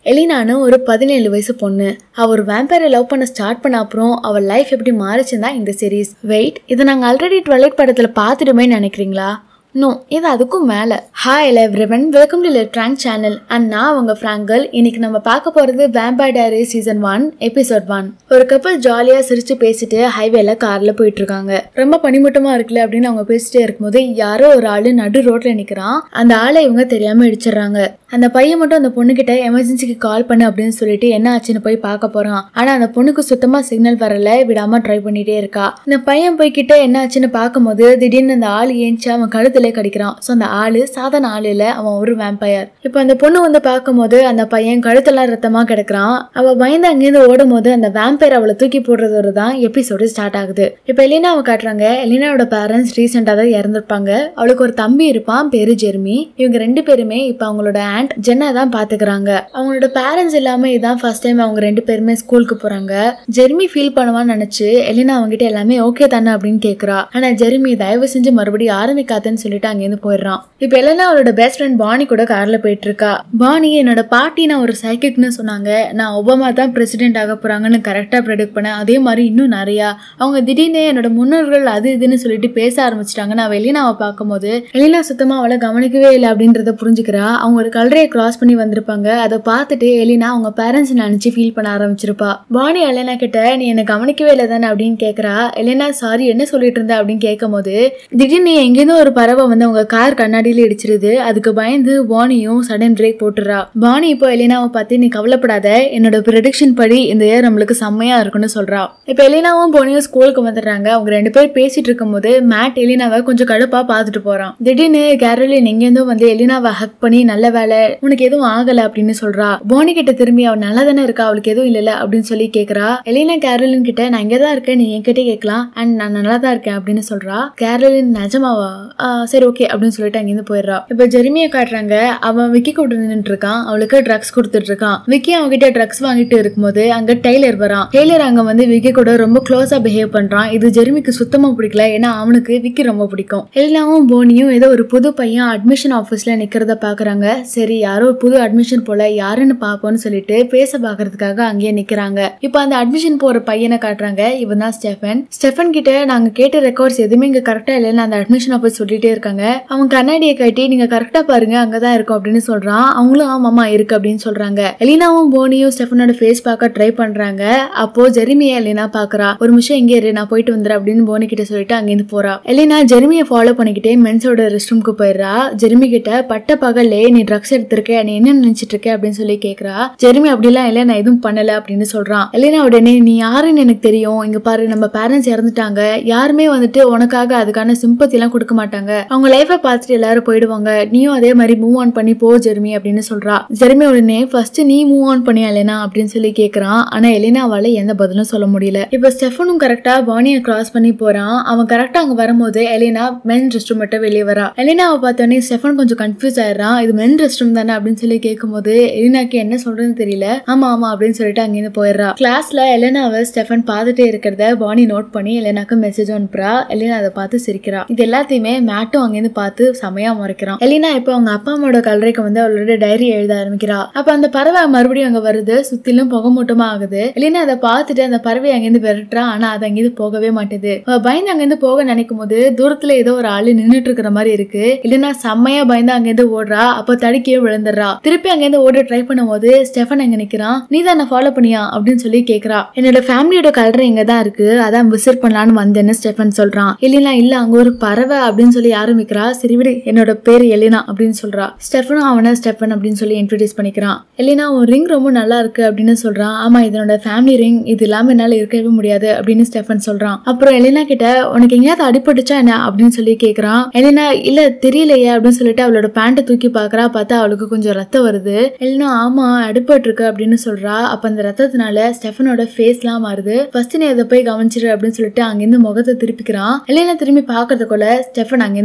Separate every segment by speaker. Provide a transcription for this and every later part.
Speaker 1: எலினான்னு ஒரு பதினேழு வயசு பொண்ணு அவ ஒரு வேம்பரை லவ் பண்ண ஸ்டார்ட் பண்ண அப்புறம் அவள் லைஃப் எப்படி மாறுச்சுன்னு தான் இந்த சீரீஸ் வெயிட் இதை நாங்கள் ஆல்ரெடி டுவெலைட் படத்தில் பார்த்துடுமே நினைக்கிறீங்களா நோ இது அதுக்கும் மேலே hi all everyone welcome to ட்ராங்க் சேனல் அண்ட் நான் அவங்க ஃப்ராங்கல் இன்னைக்கு நம்ம பார்க்க போகிறது vampire diary season one episode one ஒரு கப்பல் ஜாலியாக சிரிச்சு பேசிட்டு ஹைவேல காரில் போயிட்டு இருக்காங்க ரொம்ப பனிமூட்டமாக இருக்குல்ல அப்படின்னு அவங்க பேசிட்டே இருக்கும்போது யாரோ ஒரு ஆள் நடு ரோட்டில் நிற்கிறான் அந்த ஆளை இவங்க தெரியாமல் இடிச்சிடுறாங்க அந்த பையன் மட்டும் அந்த பொண்ணுகிட்ட எமர்ஜென்சிக்கு கால் பண்ணு அப்படின்னு சொல்லிட்டு என்ன ஆச்சுன்னு போய் பார்க்க போறான் ஆனா அந்த பொண்ணுக்கு சுத்தமா சிக்னல் வரல விடாம ட்ரை பண்ணிட்டே இருக்கா இந்த பையன் போய் கிட்ட என்ன ஆச்சுன்னு பார்க்கும்போது திடீர்னு அந்த ஆள் ஏஞ்சி அவன் கழுத்துல கடிக்கிறான் ஸோ அந்த ஆளு சாதாரண ஆள் இல்ல அவன் ஒரு வேம்பயர் இப்போ அந்த பொண்ணு வந்து பார்க்கும்போது அந்த பையன் கழுத்தெல்லாம் ரத்தமா கிடக்குறான் அவ பயந்து அங்கேருந்து ஓடும் போது அந்த வேம்பயர் அவளை தூக்கி போடுறதோட தான் எபிசோடு ஸ்டார்ட் ஆகுது இப்போ எலினாவை காட்டுறாங்க எலினாவோட பேரண்ட்ஸ் ரீசெண்டாக தான் இறந்துருப்பாங்க அவளுக்கு ஒரு தம்பி இருப்பான் பேரு ஜெர்மி இவங்க ரெண்டு பேருமே இப்போ அவங்களோட ஆண்ட் ஜென்னா தான் பாத்துக்கிறாங்க அவங்களோட பேரண்ட்ஸ் இல்லாம இதான் ஃபர்ஸ்ட் டைம் அவங்க ரெண்டு பேருமே ஸ்கூலுக்கு போறாங்க ஜெர்மி ஃபீல் பண்ணுவான்னு நினைச்சு எலினா அவங்ககிட்ட எல்லாமே ஓகே தானே அப்படின்னு கேக்குறா ஆனா ஜெர்மி தயவு செஞ்சு மறுபடியும் ஆரம்பிக்காதுன்னு சொல்லிட்டு அங்கேருந்து போயிடுறான் இப்போ எல்லாம் அவளோட பெஸ்ட் ஃப்ரெண்ட் பானி கூட கார்ல போயிட்டு இருக்கா பானி என்னோட பாட்டி நான் ஒரு சைக்கிக்னு சொன்னாங்க நான் ஒபாமா தான் பிரசிடென்ட் ஆக போறாங்கன்னு கரெக்டா ப்ரெடிக்ட் பண்ணேன் அதே மாதிரி இன்னும் நிறையா அவங்க திடீர்னு என்னோட முன்னோர்கள் அது இதுன்னு சொல்லிட்டு பேச ஆரம்பிச்சிட்டாங்க நான் வெளினாவை பார்க்கும்போது எலினா சுத்தமா அவளை கவனிக்கவே இல்லை அப்படின்றத புரிஞ்சுக்கிறா அவங்க ஒரு கல்றையை கிராஸ் பண்ணி வந்திருப்பாங்க அதை பார்த்துட்டு எலினா அவங்க பேரண்ட்ஸ் நினைச்சு ஃபீல் பண்ண ஆரம்பிச்சிருப்பா பானி எலினா கிட்ட நீ என்னை கவனிக்கவே இல்லை தானே அப்படின்னு கேட்கறா எலினா சாரி என்ன சொல்லிட்டு இருந்த அப்படின்னு கேட்கும் போது திடீர்னு எங்கேருந்தோ ஒரு பறவை வந்து அவங்க கார் கண்ணாடியில இடிச்சிருது அதுக்கு பயந்து பானியும் சடன் பிரேக் போட்டுறா பானி இப்போ எலினாவை பார்த்து நீ கவலைப்படாத என்னோட ப்ரெடிக்ஷன் படி இந்த இயர் நம்மளுக்கு செம்மையா இருக்குன்னு சொல்றா இப்போ எலினாவும் போனியும் ஸ்கூலுக்கு வந்துடுறாங்க அவங்க ரெண்டு பேர் பேசிட்டு இருக்கும்போது மேட் எலினாவை கொஞ்சம் கடுப்பா பார்த்துட்டு போறான் திடீர்னு கேரளின் எங்கேருந்தோ வந்து எலினாவை ஹக் பண்ணி நல்ல வேலை உனக்கு எதுவும் ஆகல அப்படின்னு சொல்றா போனி கிட்ட திரும்பி அவ நல்லா தானே இருக்கா அவளுக்கு எதுவும் இல்லல அப்படின்னு சொல்லி கேக்குறா எலினா கேரளின் கிட்ட நான் இங்கே தான் இருக்கேன் நீ என்கிட்ட கேட்கலாம் அண்ட் நான் நல்லா தான் இருக்கேன் அப்படின்னு சொல்றா கேரளின் நிஜமாவா "ஆ, சரி ஓகே அப்படின்னு சொல்லிட்டு அங்கேருந்து போயிடுறா இப்போ ஜெர்மியை காட்டுறாங்க அவன் விக்கி கூட நின்றுட்டு இருக்கான் அவளுக்கு ட்ரக்ஸ் கொடுத்துட்டு இருக்கான் விக்கி அவன்கிட்ட ட்ரக்ஸ் வாங்கிட்டு இருக்கும்போது அங்க டெய்லர் வரான் டெய்லர் அங்க வந்து விக்கி கூட ரொம்ப க்ளோஸா பிஹேவ் பண்றான் இது ஜெர்மிக்கு சுத்தமா பிடிக்கல ஏன்னா அவனுக்கு விக்கி ரொம்ப பிடிக்கும் எல்லாம் போனியும் ஏதோ ஒரு புது பையன் அட்மிஷன் ஆஃபீஸ்ல நிக்கிறத பாக்குறாங்க சரி யாரோ ஒரு புது அட்மிஷன் போல யாருன்னு பாப்போம்னு சொல்லிட்டு பேச பாக்குறதுக்காக அங்கேயே நிக்கிறாங்க இப்போ அந்த அட்மிஷன் போற பையனை காட்டுறாங்க இவன் தான் ஸ்டெஃபன் ஸ்டெஃபன் கிட்ட நாங்க கேட்ட ரெக்கார்ட்ஸ் எதுவுமே இங்க கரெக்டா இல்லைன்னு அந்த அட்மிஷன் ஆஃபீஸ் சொல்லிட்டே இருக்காங்க அவன் கண்ணாடியை கட்டி நீங்க கரெக்டா பாருங்க அங்கதான் இருக்கும் அப்படின்னு சொல்றான் அவங்களும் ஆமாமா இருக்கு அப்படின்னு சொல்றாங்க எலினாவும் போனியும் ஸ்டெஃபனோட ஃபேஸ் பார்க்க ட்ரை பண்றாங்க அப்போ ஜெரிமியா எலினா பாக்குறா ஒரு நிமிஷம் இங்கே இரு நான் போயிட்டு வந்துடுறேன் அப்படின்னு போனி கிட்ட சொல்லிட்டு அங்கேருந்து போறா எலினா ஜெரிமியை ஃபாலோ பண்ணிக்கிட்டே மென்ஸோட ரெஸ்ட் ரூம்க்கு போயிடுறா ஜெரிமி கிட்ட பட்ட பகல்லே நீ ட்ரக்ஸ் எடுத்திருக்க நீ என்ன நினைச்சிட்டு இருக்க அப்படின்னு சொல்லி கேக்குறா ஜெரிமி அப்படிலாம் இல்ல நான் எதுவும் பண்ணல அப்படின்னு சொல்றான் எலினா உடனே நீ யாருன்னு எனக்கு தெரியும் இங்க பாரு நம்ம பேரண்ட்ஸ் இறந்துட்டாங்க யாருமே வந்துட்டு உனக்காக அதுக்கான சிம்பத்தி எல்லாம் கொடுக்க மாட்டாங்க அவங்க லைஃபை பார்த்துட்டு எல்லாரும் போயிடுவாங்க நீயும் அதே மாதிரி மூவ் ஆன் பண்ணி போ ஜெர்மி அப்படின்னு சொல்றா ஜெர்மி உடனே ஃபர்ஸ்ட் நீ மூவ் ஆன் பண்ணியா எலினா அப்படின்னு சொல்லி கேக்குறான் ஆனா எலினாவால எந்த பதிலும் சொல்ல முடியல இப்ப ஸ்டெஃபனும் கரெக்டா பானியை கிராஸ் பண்ணி போறான் அவன் கரெக்டா அங்க வரும்போது எலினா மென் ரெஸ்ட் ரூம் மட்டும் வெளியே வரா எலினாவை பார்த்தோன்னே ஸ்டெஃபன் கொஞ்சம் கன்ஃபியூஸ் ஆயிடுறான் இது மென் ரெஸ்ட் ரூம் தானே அப்படின்னு சொல்லி கேட்கும்போது எலினாக்கு என்ன சொல்றதுன்னு தெரியல ஆமா ஆமா அப்படின்னு சொல்லிட்டு அங்கேருந்து போயிடுறா கிளாஸ்ல எலினாவை ஸ்டெஃபன் பார்த்துட்டே இருக்கிறத பானி நோட் பண்ணி எலினாக்கு மெசேஜ் அனுப்புறா எலினா அதை பார்த்து சிரிக்கிறா இது எல்லாத்தையுமே மேட்டும் அங்கேருந்து பார்த்து செமையா முறைக்கிறான் எலினா இப்போ அவங்க அப்பா அம்மாவோட கல்லறைக்கு வந்து அவளோட டைரி எழுத ஆரம்பிக்கிறா அப்ப அந்த பறவை மறுபடியும் அங்க வருது சுத்திலும் புகமூட்டமா ஆகுது எலினா அதை பார்த்துட்டு அந்த பறவை அங்கேருந்து விரட்டுறா ஆனா அது அங்கேருந்து போகவே மாட்டேது அவ பயந்து அங்கேருந்து போக நினைக்கும் போது தூரத்துல ஏதோ ஒரு ஆளு நின்னுட்டு இருக்கிற மாதிரி இருக்கு இல்லைன்னா செம்மையா பயந்து அங்கேருந்து ஓடுறா அப்போ தடுக்கியே விழுந்துடுறா திருப்பி அங்கேருந்து ஓட ட்ரை பண்ணும்போது ஸ்டெஃபன் அங்க நிக்கிறான் நீ தான் என்ன ஃபாலோ பண்ணியா அப்படின்னு சொல்லி கேக்குறா என்னோட ஃபேமிலியோட கலர் இங்க தான் இருக்கு அதான் விசிட் பண்ணலான்னு வந்தேன்னு ஸ்டெஃபன் சொல்றான் எலினா இல்ல அங்க ஒரு பறவை அப்படின்னு சொல்லி ஆரம்பிக்கிறா சரி விடு என்னோட பேரு எலினா அப்படின்னு சொல்றா ஸ்டெஃபனும் அவனை ஸ்டெஃபன் அப்படின்னு சொல்லி இன்ட்ரடியூஸ் பண்ணிக்கிறான் எலினா உன் ரிங் ரொம்ப நல்லா இருக்கு அப்படின்னு சொல்றான் ஆமா இதனோட ஃபேமிலி ரிங் இது இல்லாம என்னால இருக்கவே முடியாது அப்படின்னு ஸ்டெஃபன் சொல்றான் அப்புறம் எலினா கிட்ட உனக்கு எங்கேயாவது அடிபட்டுச்சா என்ன அப்படின்னு சொல்லி கேக்குறான் எலினா இல்ல தெரியலையே அப்படின்னு சொல்லிட்டு அவளோட பேண்ட்டை தூக்கி பாக்குறா பார்த்தா அவளுக்கு கொஞ்சம் ரத்தம் வருது எலினா ஆமா அடிபட்டு இருக்கு அப்படின்னு சொல்றா அப்ப அந்த ரத்தத்தினால ஸ்டெஃபனோட ஃபேஸ்லாம் மாறுது ஃபர்ஸ்ட் நீ அதை போய் கவனிச்சிரு அப்படின்னு சொல்லிட்டு அங்கிருந்து முகத்தை திருப்பிக்கிறான் எலினா திரும்பி பாக்குறதுக்குள்ள ஸ்டெஃபன் அங்கிருந்து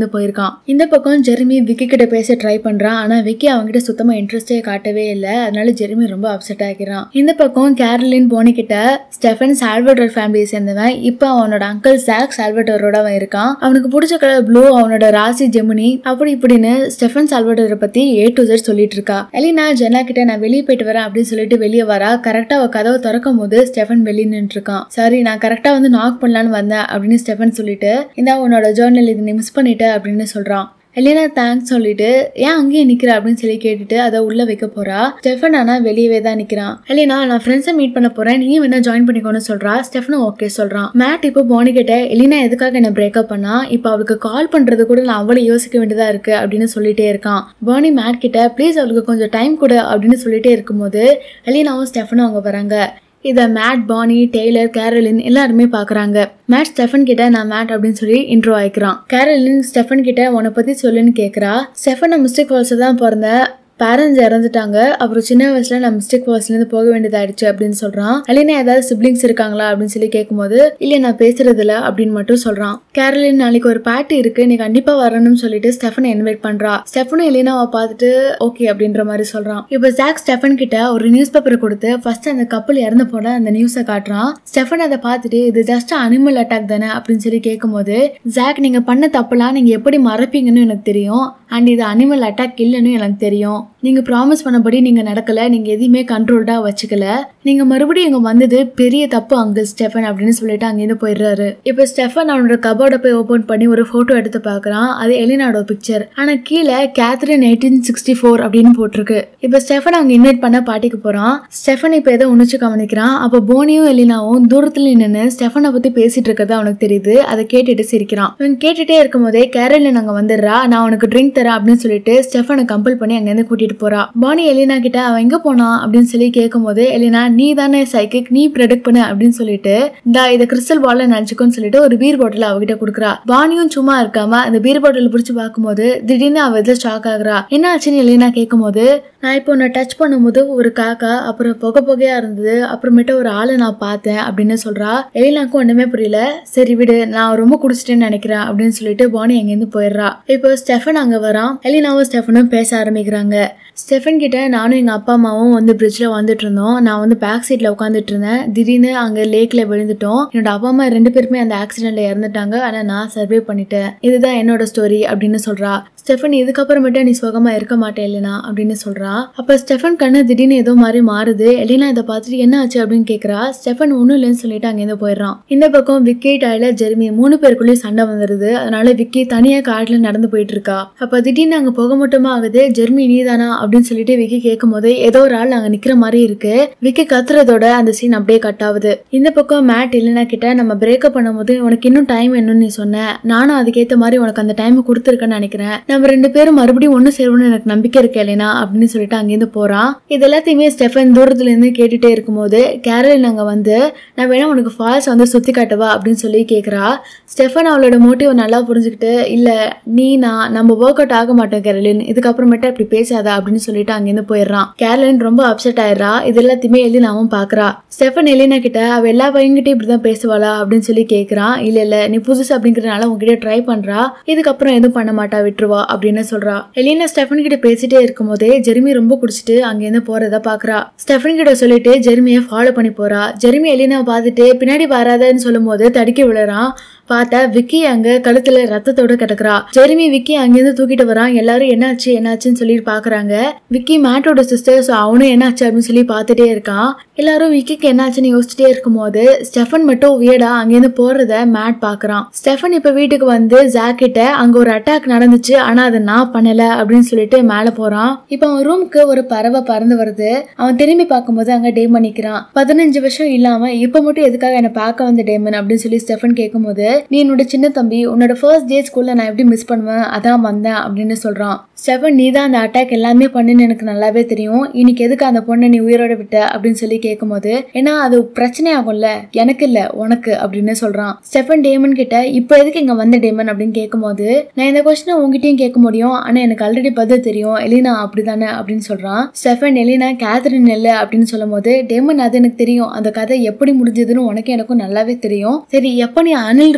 Speaker 1: அங்கேருந்து போயிருக்கான் இந்த பக்கம் ஜெர்மி விக்கி கிட்ட பேச ட்ரை பண்றான் ஆனா விக்கி அவங்ககிட்ட சுத்தமா இன்ட்ரெஸ்டே காட்டவே இல்லை அதனால ஜெர்மி ரொம்ப அப்செட் ஆகிறான் இந்த பக்கம் கேரளின் போனி கிட்ட ஸ்டெஃபன் சால்வட்டர் ஃபேமிலியை சேர்ந்தவன் இப்போ அவனோட அங்கிள் சாக் சால்வட்டரோட அவன் இருக்கான் அவனுக்கு பிடிச்ச கலர் ப்ளூ அவனோட ராசி ஜெமினி அப்படி இப்படின்னு ஸ்டெஃபன் சால்வட்டரை பத்தி ஏ டு Z சொல்லிட்டு இருக்கா எலினா ஜெனா கிட்ட நான் வெளியே போயிட்டு வரேன் அப்படின்னு சொல்லிட்டு வெளியே வரா கரெக்டா அவ கதவை திறக்கும் போது ஸ்டெஃபன் வெளியே நின்று இருக்கான் சரி நான் கரெக்டா வந்து நாக் பண்ணலான்னு வந்தேன் அப்படின்னு ஸ்டெஃபன் சொல்லிட்டு இந்த உன்னோட ஜேர்னல் இது நீ மிஸ் பண்ணிட்ட அப்படின்னு சொல்றான் எலினா தேங்க்ஸ் சொல்லிட்டு ஏன் அங்கேயே நிக்கிற அப்படின்னு சொல்லி கேட்டுட்டு அதை உள்ள வைக்க போறா ஸ்டெஃபன் ஆனா வெளியவே தான் நிக்கிறான் எலினா நான் ஃப்ரெண்ட்ஸை மீட் பண்ண போறேன் நீ வேணா ஜாயின் பண்ணிக்கோன்னு சொல்றா ஸ்டெஃபனும் ஓகே சொல்றான் மேட் இப்போ போனி கிட்ட எலினா எதுக்காக என்ன பிரேக்கப் பண்ணா இப்போ அவளுக்கு கால் பண்றது கூட நான் அவளை யோசிக்க வேண்டியதா இருக்கு அப்படின்னு சொல்லிட்டே இருக்கான் போனி மேட் கிட்ட ப்ளீஸ் அவளுக்கு கொஞ்சம் டைம் கொடு அப்படின்னு சொல்லிட்டே இருக்கும்போது எலினாவும் ஸ்டெஃபனும் அவங்க வராங்க இதை மேட் பானி டெய்லர் கேரலின் எல்லாருமே பார்க்குறாங்க மேட் ஸ்டெஃபன் கிட்ட நான் மேட் அப்படின்னு சொல்லி இன்ட்ரோ ஆயிக்கிறான் கேரலின் ஸ்டெஃபன் கிட்ட உன்னை பற்றி சொல்லுன்னு கேட்குறா ஸ்டெஃபன் மிஸ்டேக் ஃபால்ஸில் தான் பிறந்த பேரண்ட்ஸ் இறந்துட்டாங்க அப்புறம் சின்ன வயசுல நான் மிஸ்டேக் ஃபால்ஸ்லேருந்து போக வேண்டியதாயிடுச்சு அப்படின்னு சொல்றான் அலினா ஏதாவது சிப்ளிங்ஸ் இருக்காங்களா அப்படின்னு சொல்லி கேட்கும்போது இல்ல நான் பேசுறது இல்ல அப்படின்னு மட்டும் சொல்றான் கேரளின் நாளைக்கு ஒரு பார்ட்டி இருக்கு நீ கண்டிப்பா வரணும்னு சொல்லிட்டு ஸ்டெஃபனை இன்வைட் பண்றா ஸ்டெஃபனும் எலினாவை பார்த்துட்டு ஓகே அப்படின்ற மாதிரி சொல்றான் இப்போ ஜாக் ஸ்டெஃபன் கிட்ட ஒரு நியூஸ் பேப்பர் கொடுத்து ஃபர்ஸ்ட் அந்த கப்பல் இறந்து போன அந்த நியூஸை காட்டுறான் ஸ்டெஃபன் அதை பார்த்துட்டு இது ஜஸ்ட் அனிமல் அட்டாக் தானே அப்படின்னு சொல்லி கேட்கும்போது ஜாக் நீங்க பண்ண தப்புலாம் நீங்க எப்படி மறப்பீங்கன்னு எனக்கு தெரியும் அண்ட் இது அனிமல் அட்டாக் இல்லைன்னு எனக்கு தெரியும் நீங்க ப்ராமிஸ் பண்ணபடி நீங்க நடக்கல நீங்க எதையுமே கண்ட்ரோல்டா வச்சுக்கல நீங்க மறுபடியும் இங்க வந்தது பெரிய தப்பு அங்கிள் ஸ்டெஃபன் அப்படின்னு சொல்லிட்டு அங்கேருந்து போயிடுறாரு இப்போ ஸ்டெஃபன் அவனோட கபோர்டை போய் ஓபன் பண்ணி ஒரு போட்டோ எடுத்து பார்க்கறான் அது எலினாடோ பிக்சர் ஆனா கீழே கேத்ரின் எயிட்டீன் சிக்ஸ்டி ஃபோர் அப்படின்னு போட்டிருக்கு இப்போ ஸ்டெஃபன் அவங்க இன்வைட் பண்ண பாட்டிக்கு போறான் ஸ்டெஃபன் இப்போ ஏதோ உணர்ச்சி கவனிக்கிறான் அப்போ போனியும் எலினாவும் தூரத்துல நின்று ஸ்டெஃபனை பத்தி பேசிட்டு இருக்கிறது அவனுக்கு தெரியுது அதை கேட்டுட்டு சிரிக்கிறான் இவன் கேட்டுட்டே இருக்கும் போதே கேரளின் அங்க வந்துடுறா நான் உனக்கு ட்ரிங்க் தரேன் அப்படின்னு சொல்லிட்டு ஸ்டெஃபனை கம்பல் பண்ணி அங்கேருந்து கூட்டிட்டு போறா பானி எலினா கிட்ட அவன் எங்க போனா அப்படின்னு சொல்லி கேட்கும்போது எலினா நீ தானே சைக்கிக் நீ ப்ரெடிக்ட் பண்ணு அப்படின்னு சொல்லிட்டு இந்தா இதை கிறிஸ்டல் பால்ல நினைச்சுக்கோன்னு சொல்லிட்டு ஒரு பீர் பாட்டில் அவகிட்ட கொடுக்குறா பானியும் சும்மா இருக்காம அந்த பீர் பாட்டில் பிடிச்சு பார்க்கும்போது திடீர்னு அவ இதில் ஷாக் ஆகுறா என்ன ஆச்சுன்னு எலினா கேட்கும்போது நான் இப்போ உன்னை டச் பண்ணும்போது ஒரு காக்கா அப்புறம் புகை புகையா இருந்தது அப்புறமேட்டு ஒரு ஆளை நான் பார்த்தேன் அப்படின்னு சொல்றா எலினாக்கும் ஒண்ணுமே புரியல சரி விடு நான் ரொம்ப குடிச்சிட்டேன்னு நினைக்கிறேன் அப்படின்னு சொல்லிட்டு பானி அங்கேருந்து போயிடுறா இப்போ ஸ்டெஃபன் அங்க வரான் எலினாவும் ஸ்டெஃபனும் பேச ஆரம்பிக்கிறாங்க ஸ்டெஃபன் கிட்ட நானும் எங்கள் அப்பா அம்மாவும் வந்து பிரிட்ஜில் வந்துட்டு இருந்தோம் நான் வந்து பேக் சீட்டில் உட்காந்துட்டு இருந்தேன் திடீர்னு அங்கே லேக்கில் விழுந்துட்டோம் என்னோட அப்பா அம்மா ரெண்டு பேருமே அந்த ஆக்சிடென்ட்ல இறந்துட்டாங்க ஆனால் நான் சர்வே பண்ணிட்டேன் இதுதான் என்னோட ஸ்டோரி அப்படின்னு சொல்றா ஸ்டெஃபன் இதுக்கப்புறமேட்டு நீ சுகமா இருக்க மாட்டே இல்லைனா அப்படின்னு சொல்றா அப்ப ஸ்டெஃபன் கண்ணு திடீர்னு ஏதோ மாதிரி மாறுது எலினா இதை பார்த்துட்டு என்ன ஆச்சு அப்படின்னு கேக்குறா ஸ்டெஃபன் ஒன்றும் இல்லைன்னு சொல்லிட்டு அங்கேருந்து போயிடுறான் இந்த பக்கம் விக்கி டைலர் ஜெர்மி மூணு பேருக்குள்ளேயும் சண்டை வந்துருது அதனால விக்கி தனியா காட்டுல நடந்து போயிட்டு இருக்கா அப்ப திடீர்னு அங்க போக மட்டுமா ஆகுது ஜெர்மி நீதானா அப்படின்னு சொல்லிட்டு விக்கி கேட்கும் போது ஏதோ ஒரு ஆள் அங்க நிக்கிற மாதிரி இருக்கு விக்கி கத்துறதோட அந்த சீன் அப்படியே கட் ஆகுது இந்த பக்கம் மேட் இல்லைனா கிட்ட நம்ம பிரேக்கப் பண்ணும்போது உனக்கு இன்னும் டைம் வேணும்னு நீ சொன்ன நானும் அதுக்கேத்த மாதிரி உனக்கு அந்த டைம் கொடுத்துருக்கேன்னு நினைக்கிறேன் நம்ம ரெண்டு பேரும் மறுபடியும் ஒண்ணு சேருவோம்னு எனக்கு நம்பிக்கை இருக்கு இல்லைனா அப்படின்னு சொல்லிட்டு அங்கேருந்து போறான் இது எல்லாத்தையுமே ஸ்டெஃபன் தூரத்துல இருந்து கேட்டுட்டே இருக்கும்போது கேரளின் அங்க வந்து நான் வேணா உனக்கு ஃபால்ஸ் வந்து சுத்தி காட்டவா அப்படின்னு சொல்லி கேக்குறா ஸ்டெஃபன் அவளோட மோட்டிவ் நல்லா புரிஞ்சுக்கிட்டு இல்ல நீ நான் நம்ம ஒர்க் அவுட் ஆக மாட்டோம் கேரளின் இதுக்கப்புறமேட்டு அப்படி பேசாத அப்படின்னு சொல்லிட்டு அங்கேருந்து போயிடுறான் கேரளின் ரொம்ப அப்செட் ஆயிடுறா இது எல்லாத்தையுமே எலினாவும் பாக்குறா ஸ்டெஃபன் எலினா கிட்ட அவ எல்லா பையன்கிட்டயும் இப்படிதான் பேசுவாளா அப்படின்னு சொல்லி கேக்குறான் இல்ல இல்ல நீ புதுசு அப்படிங்கறதுனால உங்ககிட்ட ட்ரை பண்றா இதுக்கப்புறம் எதுவும் பண்ண மாட்டா விட்டுருவா அப்படின்னு சொல்றா எலினா ஸ்டெஃபன் கிட்ட பேசிட்டே இருக்கும்போதே ஜெர்மி ரொம்ப குடிச்சிட்டு அங்கேருந்து போறத பாக்குறா ஸ்டெஃபன் கிட்ட சொல்லிட்டு ஜெர்மியை ஃபாலோ பண்ணி போறா ஜெர்மி எலினா பார்த்துட்டு பின்னாடி வராதன்னு சொல்லும்போது தடுக்கி விழுறான் பார்த்தா விக்கி அங்க கழுத்துல ரத்தத்தோட கிடக்குறா ஜெரிமி விக்கி அங்கிருந்து தூக்கிட்டு வரான் எல்லாரும் என்னாச்சு என்னாச்சுன்னு சொல்லிட்டு பாக்குறாங்க விக்கி மேட்டோட சிஸ்டர் ஸோ அவனும் என்னாச்சு அப்படின்னு சொல்லி பார்த்துட்டே இருக்கான் எல்லாரும் விக்கிக்கு என்னாச்சுன்னு யோசிச்சுட்டே இருக்கும்போது ஸ்டெஃபன் மட்டும் வியடா அங்கேருந்து போறத மேட் பாக்குறான் ஸ்டெஃபன் இப்ப வீட்டுக்கு வந்து ஜாக் கிட்ட அங்க ஒரு அட்டாக் நடந்துச்சு ஆனா அதை நான் பண்ணல அப்படின்னு சொல்லிட்டு மேல போறான் இப்ப அவன் ரூமுக்கு ஒரு பறவை பறந்து வருது அவன் திரும்பி பார்க்கும்போது அங்க டேமன் நிக்கிறான் பதினஞ்சு வருஷம் இல்லாம இப்ப மட்டும் எதுக்காக என்ன பார்க்க வந்த டேமன் அப்படின்னு சொல்லி ஸ்டெஃபன் கேட்கும்போது நீ என்னோட சின்ன தம்பி உன்னோட ஃபர்ஸ்ட் டே ஸ்கூல்ல நான் எப்படி மிஸ் பண்ணுவேன் அதான் வந்தேன் அப்படின்னு சொல்றான் ஸ்டெஃபன் நீ தான் அந்த அட்டாக் எல்லாமே பண்ணுன்னு எனக்கு நல்லாவே தெரியும் இன்னைக்கு எதுக்கு அந்த பொண்ணை நீ உயிரோட விட்ட அப்படின்னு சொல்லி கேட்கும்போது ஏன்னா அது பிரச்சனை ஆகும்ல எனக்கு இல்ல உனக்கு அப்படின்னு சொல்றான் ஸ்டெஃபன் டேமன் கிட்ட இப்போ எதுக்கு இங்க வந்த டேமன் அப்படின்னு கேட்கும்போது நான் இந்த கொஸ்டினை உங்ககிட்டயும் கேட்க முடியும் ஆனா எனக்கு ஆல்ரெடி பதில் தெரியும் எலினா அப்படிதானே அப்படின்னு சொல்றான் ஸ்டெஃபன் எலினா கேத்ரின் இல்ல அப்படின்னு சொல்லும் போது டேமன் அது எனக்கு தெரியும் அந்த கதை எப்படி முடிஞ்சதுன்னு உனக்கு எனக்கும் நல்லாவே தெரியும் சரி எப்ப நீ அனில்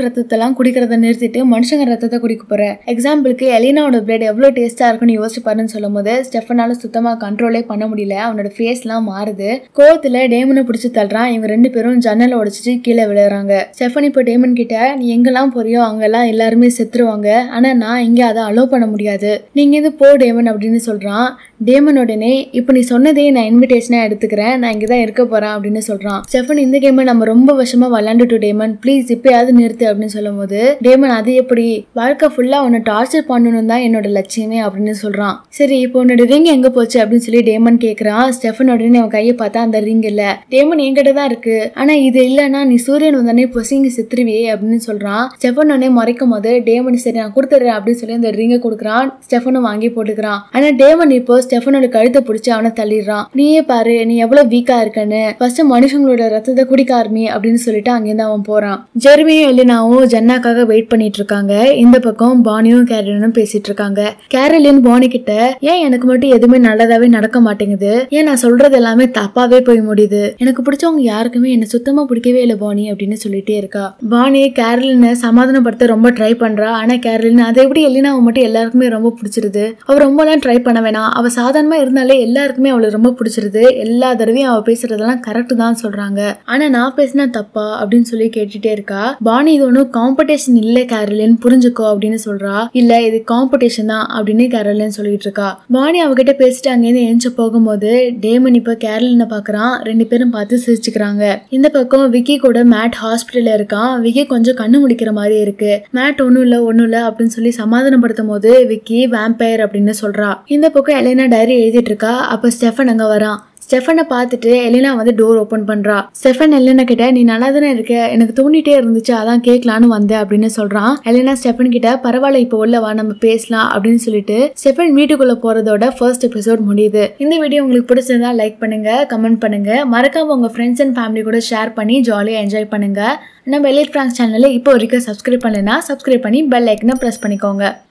Speaker 1: ரத்தத்தெல்லாம் குடிக்கிறத நிறுத்திட்டு மனுஷங்க ரத்தத்தை குடிக்க போற எக்ஸாம்பிளுக்கு எலினாவோட பிளட் எவ்வளவு டேஸ்டா இருக்குன்னு யோசிச்சு பாருன்னு சொல்லும் போது ஸ்டெஃபனால சுத்தமா கண்ட்ரோலே பண்ண முடியல அவனோட ஃபேஸ்லாம் மாறுது கோவத்துல டேமனை பிடிச்சு தள்ளுறான் இவங்க ரெண்டு பேரும் ஜன்னலை உடைச்சிட்டு கீழே விழுறாங்க ஸ்டெஃபன் இப்போ டேமன் கிட்ட நீ எங்கெல்லாம் போறியோ அங்கெல்லாம் எல்லாருமே செத்துருவாங்க ஆனா நான் இங்க அதை அலோவ் பண்ண முடியாது நீங்க இது போ டேமன் அப்படின்னு சொல்றான் டேமன் உடனே இப்போ நீ சொன்னதே நான் இன்விடேஷனா எடுத்துக்கிறேன் நான் இங்க தான் இருக்க போறேன் அப்படின்னு சொல்றான் ஸ்டெஃபன் இந்த கேமை நம்ம ரொம்ப வருஷமா விளாண்டுட்டு டேமன் ப்ளீஸ் இப்பயாவது நிறுத்து அப்படின்னு சொல்லும் போது டேமன் அது எப்படி வாழ்க்கை ஃபுல்லா உன்னை டார்ச்சர் பண்ணணும் தான் என்னோட லட்சியமே அப்படின்னு சொல்றான் சரி இப்போ உன்னோட ரிங் எங்க போச்சு அப்படின்னு சொல்லி டேமன் கேக்குறான் ஸ்டெஃபன் உடனே அவன் கையை பார்த்தா அந்த ரிங் இல்ல டேமன் என்கிட்ட தான் இருக்கு ஆனா இது இல்லைன்னா நீ சூரியன் வந்தானே பொசிங்க செத்துருவியே அப்படின்னு சொல்றான் ஸ்டெஃபன் உடனே மறைக்கும் போது டேமன் சரி நான் கொடுத்துறேன் அப்படின்னு சொல்லி அந்த ரிங்கை கொடுக்குறான் ஸ்டெஃபனும் வாங்கி போட்டுக்கிறான் ஆனா டேமன் இப்போ ஸ்டெஃபனோட கழுத்தை பிடிச்சி அவனை தள்ளிடுறான் நீயே பாரு நீ எவ்வளவு வீக்கா இருக்கன்னு ஃபர்ஸ்ட் மனுஷங்களோட ரத்தத்தை குடிக்க ஆரம்பி அப்படின்னு சொல்லிட்டு அங்கிருந்து அவன் போறான் ஜெர்மியும் எலினாவும் ஜன்னாக்காக வெயிட் பண்ணிட்டு இருக்காங்க இந்த பக்கம் பானியும் கேரலினும் பேசிட்டு இருக்காங்க கேரலின் பானி கிட்ட ஏன் எனக்கு மட்டும் எதுவுமே நல்லதாவே நடக்க மாட்டேங்குது ஏன் நான் சொல்றது எல்லாமே தப்பாவே போய் முடியுது எனக்கு பிடிச்சவங்க யாருக்குமே என்ன சுத்தமா பிடிக்கவே இல்லை பானி அப்படின்னு சொல்லிட்டே இருக்கா பானி கேரலினை சமாதானப்படுத்த ரொம்ப ட்ரை பண்றா ஆனா கேரலின் அதை எப்படி எலினாவை மட்டும் எல்லாருக்குமே ரொம்ப பிடிச்சிருது அவ ரொம்பலாம் ட்ரை பண்ண வேணாம் அவ சாதாரணமா இருந்தாலே எல்லாருக்குமே அவளுக்கு ரொம்ப பிடிச்சிருது எல்லா தடவையும் அவ பேசுறதெல்லாம் கரெக்ட் தான் சொல்றாங்க ஆனா நான் பேசினா தப்பா அப்படின்னு சொல்லி கேட்டுட்டே இருக்கா பானி இது ஒன்றும் காம்படிஷன் இல்லை கேரலின் புரிஞ்சுக்கோ அப்படின்னு சொல்றா இல்ல இது காம்படிஷன் தான் அப்படின்னு கேரலின் சொல்லிட்டு இருக்கா பானி அவகிட்ட பேசிட்டு அங்கேருந்து எஞ்சி போகும்போது டேமன் இப்ப கேரலினை பாக்குறான் ரெண்டு பேரும் பார்த்து சிரிச்சுக்கிறாங்க இந்த பக்கம் விக்கி கூட மேட் ஹாஸ்பிட்டல்ல இருக்கான் விக்கி கொஞ்சம் கண்ணு முடிக்கிற மாதிரி இருக்கு மேட் ஒன்றும் இல்லை ஒன்றும் இல்லை அப்படின்னு சொல்லி சமாதானப்படுத்தும் போது விக்கி வேம்பயர் அப்படின்னு சொல்றா இந்த பக்கம் எலைனா டைரி எழுதிட்டு இருக்கா அப்ப ஸ்டெஃபன் அங்க வரான் ஸ்டெஃபனை பார்த்துட்டு எலினா வந்து டோர் ஓப்பன் பண்றா ஸ்டெஃபன் எலினா கிட்ட நீ நல்லா தானே இருக்க எனக்கு தோண்டிட்டே இருந்துச்சு அதான் கேட்கலான்னு வந்தேன் அப்படின்னு சொல்றான் எலினா ஸ்டெஃபன் கிட்ட பரவாயில்ல இப்போ உள்ள வா நம்ம பேசலாம் அப்படின்னு சொல்லிட்டு ஸ்டெஃபன் வீட்டுக்குள்ள போறதோட ஃபர்ஸ்ட் எபிசோட் முடியுது இந்த வீடியோ உங்களுக்கு பிடிச்சிருந்தா லைக் பண்ணுங்க கமெண்ட் பண்ணுங்க மறக்காம உங்க ஃப்ரெண்ட்ஸ் அண்ட் ஃபேமிலி கூட ஷேர் பண்ணி ஜாலியாக என்ஜாய் பண்ணுங்க நம்ம எலிட் ஃப்ராங்ஸ் சேனலில் இப்போ வரைக்கும் சப்ஸ்கிரைப் பண்ணலைன்னா சப்ஸ்கிரைப் பண்ணி பெல் ஐக்கனை ப்ரெஸ் பண்ணிக்கோங்க